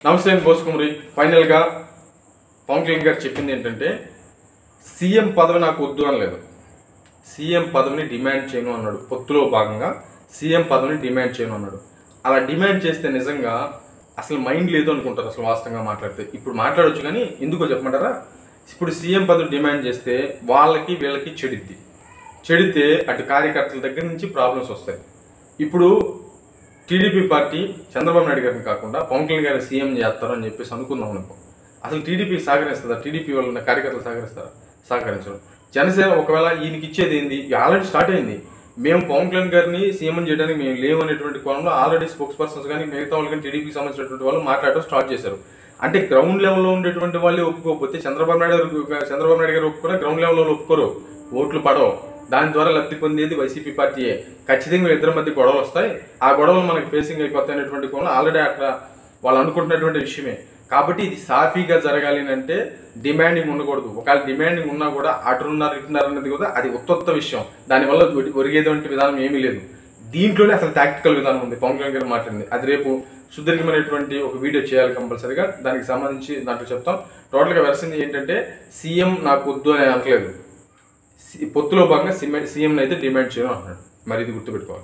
నమస్తే అండి బోసుకుమరి ఫైనల్గా పవన్ కళ్యాణ్ గారు చెప్పింది ఏంటంటే సీఎం పదవి నాకు వద్దు అనలేదు సీఎం పదవిని డిమాండ్ చేయను అన్నాడు పొత్తులో భాగంగా సీఎం పదవిని డిమాండ్ చేయను అన్నాడు అలా డిమాండ్ చేస్తే నిజంగా అసలు మైండ్ లేదు అనుకుంటారు అసలు వాస్తవంగా మాట్లాడితే ఇప్పుడు మాట్లాడొచ్చు కానీ ఎందుకో చెప్పమంటారా ఇప్పుడు సీఎం పదవి డిమాండ్ చేస్తే వాళ్ళకి వీళ్ళకి చెడిద్ది చెడితే అటు కార్యకర్తల దగ్గర నుంచి ప్రాబ్లమ్స్ వస్తాయి ఇప్పుడు టీడీపీ పార్టీ చంద్రబాబు నాయుడు గారిని కాకుండా పవన్ కళ్యాణ్ గారిని సీఎం చేస్తారు అని చెప్పేసి అనుకుందాం అనుకో అసలు టీడీపీ సహకరిస్తుందా టీడీపీ వాళ్ళ కార్యకర్తలు సహకరిస్తారా సహకరించడం జనసేన ఒకవేళ ఈయనకి ఇచ్చేది ఏంది ఆల్రెడీ స్టార్ట్ అయింది మేము పవన్ కళ్యాణ్ గారిని సీఎం చేయడానికి మేము లేవు అనేటువంటి కోణంలో ఆల్రెడీ స్పోక్స్ పర్సన్స్ కానీ మిగతా వాళ్ళు కానీ టీడీపీకి సంబంధించినటువంటి వాళ్ళు మాట్లాడటం స్టార్ట్ చేశారు అంటే గ్రౌండ్ లెవెల్లో ఉండేటువంటి వాళ్ళే ఒప్పుకోకపోతే చంద్రబాబు నాయుడు గారు చంద్రబాబు నాయుడు గారు ఒప్పుకున్నా గ్రౌండ్ లెవెల్లో ఒప్పుకోరు ఓట్లు పడవు దాని ద్వారా లబ్ధి పొందేది వైసీపీ పార్టీయే ఖచ్చితంగా ఇద్దరి మధ్య గొడవలు వస్తాయి ఆ గొడవలు మనకి ఫేసింగ్ అయిపోతాయి అనేటువంటి కోణం ఆల్రెడీ అక్కడ వాళ్ళు అనుకుంటున్నటువంటి విషయమే కాబట్టి ఇది సాఫీగా జరగాలి అని అంటే డిమాండింగ్ ఉండకూడదు ఒకవేళ డిమాండింగ్ ఉన్నా కూడా అటున్నారు ఇటున్నారు అనేది కూడా అది ఉత్తొత్త విషయం దానివల్ల ఒరి- ఒరిగేటువంటి విధానం ఏమీ లేదు దీంట్లోనే అసలు టాక్టికల్ విధానం ఉంది పవన్ కళ్యాణ్ గారు మాట్లాడింది అది రేపు సుదీర్ఘమైనటువంటి ఒక వీడియో చేయాలి కంపల్సరీగా దానికి సంబంధించి దాంట్లో చెప్తాం టోటల్గా వెరసింది ఏంటంటే సీఎం నాకు వద్దు అని అనట్లేదు సి- పొత్తులో భాగంగా సీఎం అయితే డిమాండ్ చేయడం అంటున్నాడు మరి ఇది గుర్తుపెట్టుకోవాలి